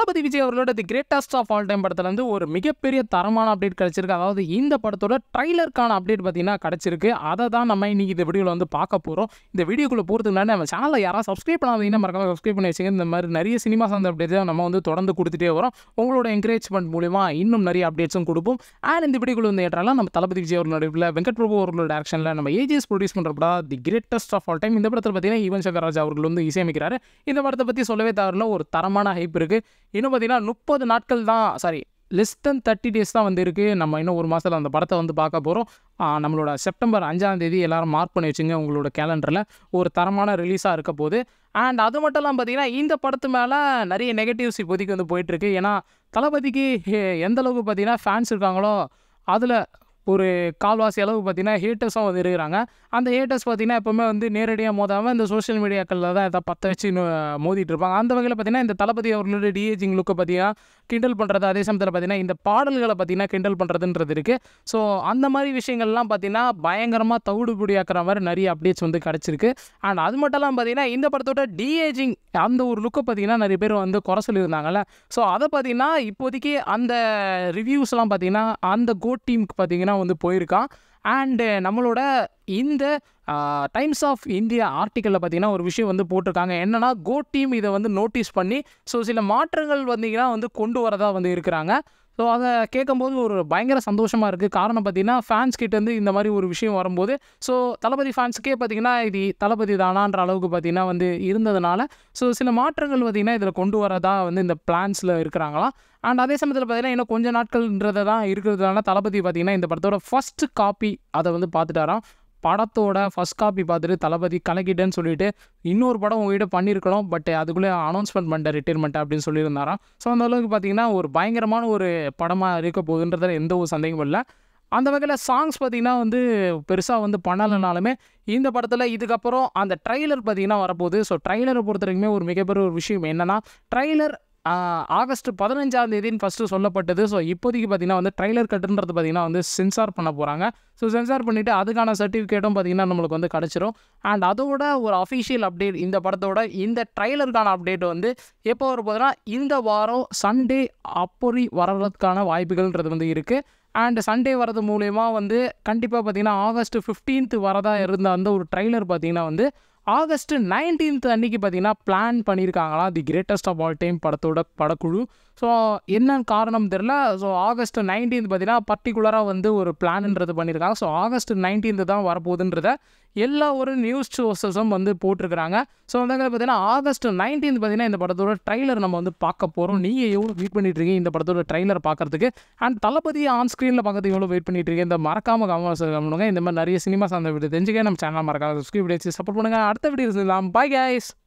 தளபதி விஜய் அவர்களோட the greatest of all time படத்துல இருந்து ஒரு மிகப்பெரிய தரமான அப்டேட் கிடைச்சிருக்கு அதாவது இந்த படத்தோட ட்ரைலருக்கான அப்டேட் பார்த்தீங்கன்னா கிடைச்சிருக்கு அதை தான் நம்ம இன்னைக்கு இந்த வீடியோவில் வந்து பார்க்க போகிறோம் இந்த வீடியோக்குள்ள போகிறதுக்கு முன்னாடி நம்ம சேனலில் யாராவது சப்ஸ்கிரைப் பண்ணாதீங்கன்னா மறக்காம சப்ஸ்கிரைப் பண்ணி வச்சுங்க இந்த மாதிரி நிறைய சினிமா சார்ந்த அப்டேட்ஸ் நம்ம வந்து தொடர்ந்து கொடுத்துட்டே வரோம் உங்களோட என்கரேஜ்மெண்ட் மூலிமா இன்னும் நிறைய அப்டேட்ஸும் கொடுப்போம் அண்ட் இந்த வீடியோக்குள்ள வந்து ஏற்றாலும் நம்ம தளபதி விஜய் அவர்கள் நடுவில் வெங்கட் பிரபு அவர்களோட டேரக்ஷனில் நம்ம ஏஜிஎஸ் ப்ரொடியூஸ் பண்ணுற படம் the greatest of all time இந்த படத்தில் பார்த்தீங்கன்னா யுவன் சங்கர் ராஜா அவர்கள் வந்து இசையமைக்கிறாரு இந்த படத்தை பற்றி சொல்லவே தவறில்ல ஒரு தரமான ஹைப் இருக்குது இன்னும் பார்த்தீங்கன்னா முப்பது நாட்கள் தான் sorry less than thirty days தான் வந்து இருக்குது நம்ம இன்னும் ஒரு மாதத்தில் அந்த படத்தை வந்து பார்க்க போகிறோம் நம்மளோட செப்டம்பர் அஞ்சாம் தேதி எல்லாரும் மார்க் பண்ணி வச்சுங்க உங்களோட கேலண்டரில் ஒரு தரமான ரிலீஸாக இருக்க போகுது அண்ட் அது மட்டும் இல்லாமல் பார்த்தீங்கன்னா இந்த படத்து மேலே நிறைய நெகட்டிவ்ஸ் இப்போதைக்கு வந்து போயிட்டுருக்கு ஏன்னா தளபதிக்கு ஹே- எந்த அளவுக்கு பார்த்தீங்கன்னா ஃபேன்ஸ் இருக்காங்களோ அதில் ஒரு கால்வாசி அளவுக்கு பார்த்தீங்கன்னா ஹேட்டர்ஸும் வந்து இருக்கிறாங்க அந்த ஹேட்டர்ஸ் பார்த்தீங்கன்னா எப்போவுமே வந்து நேரடியாக மோதாமல் இந்த சோஷியல் மீடியாக்களில் தான் எதாவது பற்ற வச்சு இன்னும் மோதிட்டு இருப்பாங்க அந்த வகையில் பார்த்தீங்கன்னா இந்த தளபதி அவர்களோட டிஏஜிங் லுக்கை பார்த்தீங்கன்னா கிண்டல் பண்ணுறது அதே சமயத்தில் பார்த்தீங்கன்னா இந்த பாடல்களை பார்த்தீங்கன்னா கிண்டல் பண்ணுறதுன்றது இருக்குது ஸோ அந்த மாதிரி விஷயங்கள்லாம் பார்த்தீங்கன்னா பயங்கரமாக தவிடுபடியாக்குற மாதிரி நிறைய அப்டேட்ஸ் வந்து கிடச்சிருக்கு அண்ட் அது மட்டும் இல்லாமல் பார்த்தீங்கன்னா இந்த படத்தோட டிஏஜிங் அந்த ஒரு லுக்கை பார்த்தீங்கன்னா நிறைய பேர் வந்து குறை சொல்லியிருந்தாங்கல்ல ஸோ அதை பார்த்தீங்கன்னா இப்போதைக்கு அந்த ரிவ்யூஸ்லாம் பார்த்தீங்கன்னா அந்த கோட் டீமுக்கு பார்த்தீங்கன்னா வந்து போயிருக்கான் அண்டு நம்மளோட இந்த டைம்ஸ் ஆஃப் இந்தியா ஆர்டிக்கலில் பார்த்தீங்கன்னா ஒரு விஷயம் வந்து போட்டிருக்காங்க என்னன்னா கோ டீம் இதை வந்து நோட்டீஸ் பண்ணி ஸோ சில மாற்றங்கள் வந்தீங்கன்னா வந்து கொண்டு வரதா வந்து இருக்கிறாங்க ஸோ அதை கேட்கும்போது ஒரு பயங்கர சந்தோஷமாக இருக்குது காரணம் பார்த்தீங்கன்னா ஃபேன்ஸ் கிட்டேருந்து இந்த மாதிரி ஒரு விஷயம் வரும்போது ஸோ தளபதி ஃபேன்ஸுக்கே பார்த்தீங்கன்னா இது தளபதி தானான்ற அளவுக்கு பார்த்தீங்கன்னா வந்து இருந்ததுனால ஸோ சில மாற்றங்கள் பார்த்தீங்கன்னா இதில் கொண்டு வரதா வந்து இந்த பிளான்ஸில் இருக்கிறாங்களாம் அண்ட் அதே சமயத்தில் பார்த்தீங்கன்னா இன்னும் கொஞ்சம் நாட்கள்ன்றதை தான் இருக்கிறதுனால தளபதி பார்த்தீங்கன்னா இந்த படத்தோட ஃபஸ்ட்டு காப்பி அதை வந்து பார்த்துட்டாராம் படத்தோட ஃபஸ்ட் காப்பி பார்த்துட்டு தளபதி கலக்கிட்டேன்னு சொல்லிட்டு இன்னொரு படம் உங்ககிட்ட பண்ணியிருக்கணும் பட் அதுக்குள்ளே அனௌன்ஸ்மெண்ட் பண்ணிட்ட ரிட்டைர்மெண்ட் அப்படின்னு சொல்லியிருந்தாராம் ஸோ அந்த அளவுக்கு பார்த்தீங்கன்னா ஒரு பயங்கரமான ஒரு படமாக இருக்க போகுதுன்றதுல எந்த ஒரு சந்தேகமும் இல்லை அந்த வகையில் சாங்ஸ் பார்த்தீங்கன்னா வந்து பெருசாக வந்து பண்ணலைனாலுமே இந்த படத்தில் இதுக்கப்புறம் அந்த ட்ரைலர் பார்த்தீங்கன்னா வரப்போகுது ஸோ ட்ரைலரை பொறுத்த வரைக்குமே ஒரு மிகப்பெரிய ஒரு விஷயம் என்னென்னா ட்ரைலர் ஆகஸ்ட் பதினஞ்சாம் தேதின்னு ஃபஸ்ட்டு சொல்லப்பட்டது ஸோ இப்போதைக்கு பார்த்தீங்கன்னா வந்து ட்ரைலர் கட்டுன்றது பார்த்தீங்கன்னா வந்து சென்சார் பண்ண போகிறாங்க ஸோ சென்சார் பண்ணிவிட்டு அதுக்கான சர்டிஃபிகேட்டும் பார்த்தீங்கன்னா நம்மளுக்கு வந்து கிடச்சிரும் அண்ட் அதோட ஒரு அஃபிஷியல் அப்டேட் இந்த படத்தோட இந்த ட்ரைலருக்கான அப்டேட் வந்து எப்போ வர போகுதுன்னா இந்த வாரம் சண்டே அப்படி வர்றதுக்கான வாய்ப்புகள்ன்றது வந்து இருக்குது அண்ட் சண்டே வரது மூலயமா வந்து கண்டிப்பாக பார்த்தீங்கன்னா ஆகஸ்ட் 15th வரதா இருந்த அந்த ஒரு ட்ரைலர் பார்த்தீங்கன்னா வந்து ஆகஸ்ட் நைன்டீன்த் அன்னைக்கு பார்த்தீங்கன்னா பிளான் பண்ணியிருக்காங்களா the greatest of all time படத்தோட படக்குழு ஸோ என்ன காரணம் தெரில ஸோ ஆகஸ்ட் நைன்டீன்த் பார்த்தீங்கன்னா பர்டிகுலராக வந்து ஒரு பிளான்ன்றது பண்ணியிருக்காங்க ஸோ ஆகஸ்ட் நைன்டீன்த் தான் வரப்போகுதுன்றத எல்லா ஒரு நியூஸ் சோர்ஸஸும் வந்து போட்டிருக்கிறாங்க ஸோ அந்த பார்த்தீங்கன்னா ஆகஸ்ட் நைன்டீன்த் பார்த்தீங்கன்னா இந்த படத்தோட ட்ரைலர் நம்ம வந்து பார்க்க போகிறோம் நீங்கள் எவ்வளோ வெயிட் பண்ணிட்டு இருக்கீங்க இந்த படத்தோட ட்ரைலர் பார்க்கறதுக்கு அண்ட் தளபதி ஆன் ஸ்க்ரீனில் பார்க்கறதுக்கு எவ்வளோ வெயிட் பண்ணிட்டு இருக்கீங்க இந்த மறக்காம கவனம் பண்ணுங்க இந்த மாதிரி நிறைய சினிமா சார்ந்த வீடியோ தெரிஞ்சுக்க நம்ம சேனல் மறக்காம சப்ஸ்கிரைப் பண்ணி சப்போர்ட் பண்ணுங்க அடுத்த வீடியோ பாய் guys